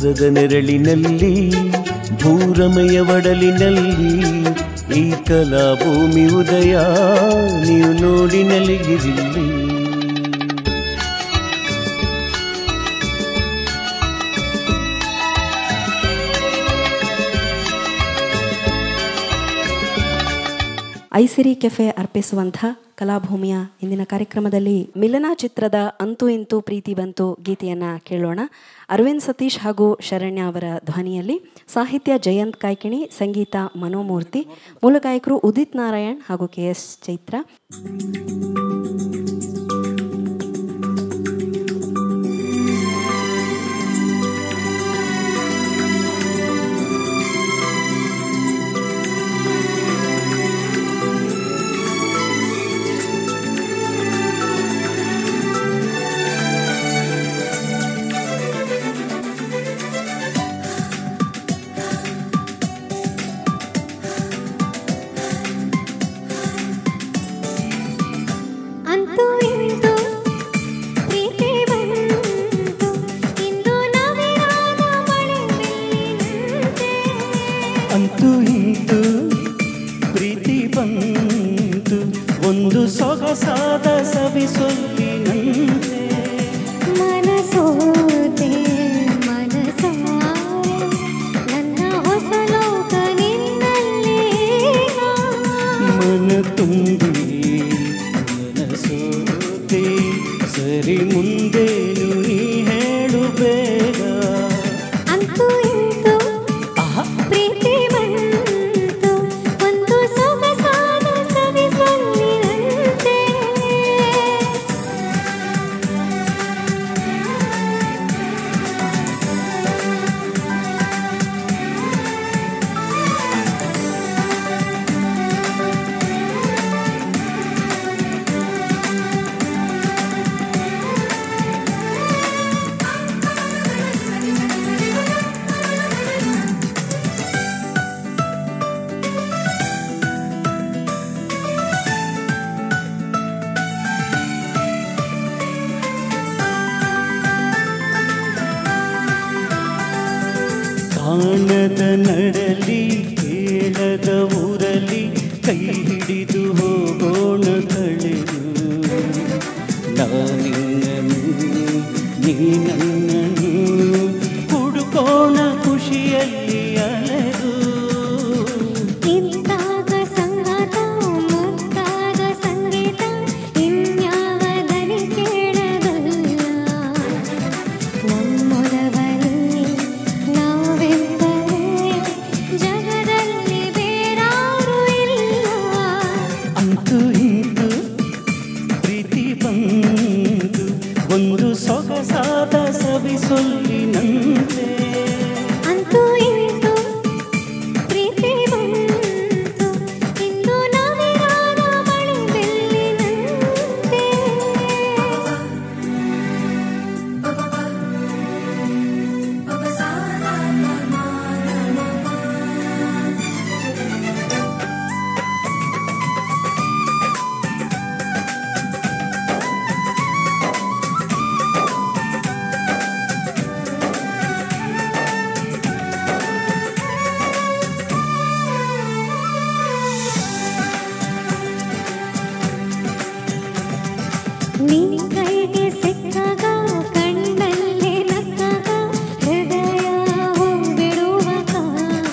ವರದ ನೆರಳಿನಲ್ಲಿ ಭೂರಮೆಯ ಒಡಲಿನಲ್ಲಿ ಈ ಕಲಾ ಭೂಮಿ ಉದಯ ನೀವು ನೋಡಿ ನಲಿಗಿರಿಲ್ಲಿ ಐಸಿರಿ ಕೆಫೆ ಅರ್ಪಿಸುವಂಥ ಕಲಾಭೂಮಿಯ ಇಂದಿನ ಕಾರ್ಯಕ್ರಮದಲ್ಲಿ ಮಿಲನ ಚಿತ್ರದ ಅಂತೂ ಇಂತೂ ಪ್ರೀತಿ ಬಂತು ಗೀತೆಯನ್ನ ಕೇಳೋಣ ಅರವಿಂದ್ ಸತೀಶ್ ಹಾಗೂ ಶರಣ್ಯ ಅವರ ಧ್ವನಿಯಲ್ಲಿ ಸಾಹಿತ್ಯ ಜಯಂತ್ ಕಾಯ್ಕಿಣಿ ಸಂಗೀತ ಮನೋಮೂರ್ತಿ ಮೂಲ ಗಾಯಕರು ಉದಿತ್ ನಾರಾಯಣ್ ಹಾಗೂ ಕೆ ಎಸ್ ಚೈತ್ರ ಅಂತೂ ಇಂದು ಪ್ರೀತಿ ಬಂತು ಇಂದು ನವಿರಾದ ಮಳೆ ಮೇಲಿನಂತೆ ಅಂತೂ ಇಂತೂ ಪ್ರೀತಿ ಬಂತು ಒಂದು ಸೊಗಸಾದ ಸವಿ ಸೊಲ್ಲಿನಂತೆ ಮನಸೋತೆ ಮನಸಾರೆ ನನ್ನ ಹೊಸ ಲೋಕ ನಿನ್ನಲ್ಲೇ ಮನ ತುಂಬಿ ಮನಸೋತೆ ಸರಿ ಮುಂದೇನು ನೀ ಹೇಳು ಬೇಗ ಅಂತೂ ಇಂದು ಪ್ರೀತಿ ಬಂತು ಒಂದು ಸೊಗಸಾದ ಸವಿ ಸೊಲ್ಲಿನಂತೆ ಕಾಣದ ನಡಲಿ ಕೇಳದ ಊರಲಿ ಕೈ ಹಿಡಿದು ಹೋಗೋಣ ಕಳೆದು ನಾನಿನ್ನನು ನೀ ನನ್ನನು ಹುಡುಕೋಣ ಖುಷಿಯಲ್ಲಿ ಅಲೆದು ಇಂತಾಗ ಸಂಗಾತ ಮುತ್ತಾದ ಸಂಗೀತ ಇನ್ಯಾವ ದನಿ ಕೇಳದಲ್ಲ ನಮ್ಮೊಲವಲ್ಲಿ ನಾವೆಂದರೆ ಜಗದಲ್ಲಿ ಬೇರಾರು ಇಲ್ಲ ಅಂತೂ ಇಂತು ಪ್ರೀತಿ ಬಂತು ಒಂದು ಸೊಗಸಾದ ಸವಿ ಸೊಲ್ಲಿನಂತೆ ಅಂತೂ ಇಂತು ಪ್ರೀತಿ ಬಂತು ಇಂದು ನವಿರಾದ ಮಳೆ ಬೆಳ್ಳಿನಂತೆ ನೀ ಕೈಗೆ ಸಿಕ್ಕಾಗ ಕಣ್ಣಲ್ಲಿ ನಕ್ಕಾಗ ಹೃದಯ ಬಿಡುವ ಕಾಲ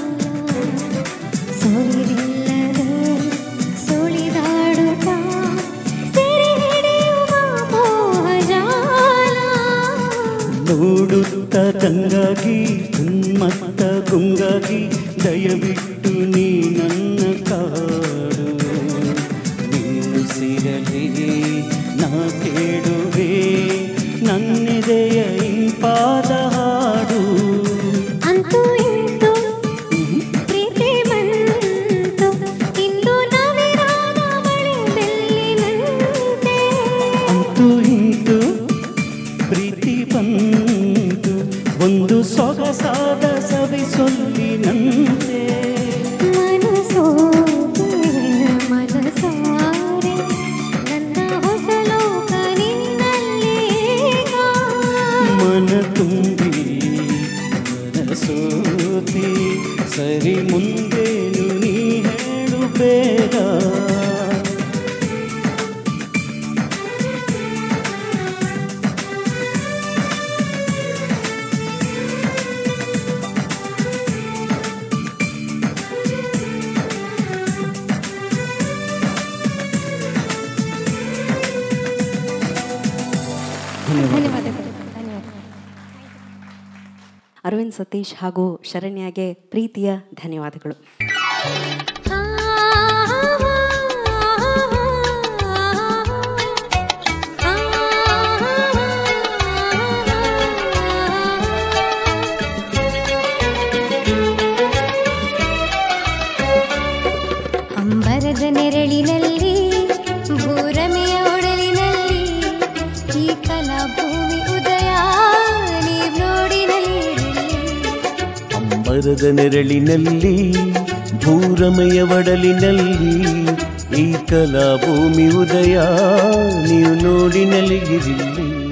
ಸೋಲಿಲ್ಲದೆ ಸುಳಿದಾಡುತ್ತ ಸೆರೆ ಹಿಡಿಯುವ ಮೋಹಜಾಲ ನೋಡುತ್ತ ತಂಗಾಗಿ ಉನ್ಮತ್ತ ಗುಂಗಾಗಿ ದಯವಿಟ್ಟು ನೀ ನನ್ನ ಕಾಡು ನೀನು ಸಿರಲಿ ನಾ ಕೇಳುವೆ ನನ್ನೆದೆಯ ಇಂಪಾದ ಹಾಡು ಅಂತೂ ಇಂತು ಪ್ರೀತಿ ಬಂತು ಇಂದು ನವಿರಾದ ಮಳೆ ಬೆಳ್ಳಿನಂತೆ ಅಂತೂ ಇಂತು ಪ್ರೀತಿ ಬಂತು ಒಂದು ಸೊಗಸಾದ ಸವಿ ಸೊಲ್ಲಿನಂತೆ ಮನಸೋತೆ ಮನಸಾರೆ ನನ್ನ ಹೊಸ ಲೋಕ ನಿನ್ನಲ್ಲೇ ಮನ ತುಂಬಿ ಧನ್ಯವಾದ ಧನ್ಯವಾದಗಳು ಧನ್ಯವಾದ ಅರವಿಂದ್ ಸತೀಶ್ ಹಾಗೂ ಶರಣ್ಯಗೆ ಪ್ರೀತಿಯ ಧನ್ಯವಾದಗಳು ಅಂಬರದ ನೆರಳಿನಲ್ಲಿ ಭೂರಮೆಯ ಒಡಲಿನಲ್ಲಿ ಈ ಕಲಾಭೂಮಿ ಉದಯ ನೀವ್ ನೋಡಿನಲ್ಲಿ ಅಂಬರದ ನೆರಳಿನಲ್ಲಿ ಭೂರಮೆಯ ಒಡಲಿನಲ್ಲಿ ಈ ಕಲಾ ಭೂಮಿ ಉದಯ ನೀವು ನೋಡಿ ನಲಿಗಿರಿಲ್ಲಿ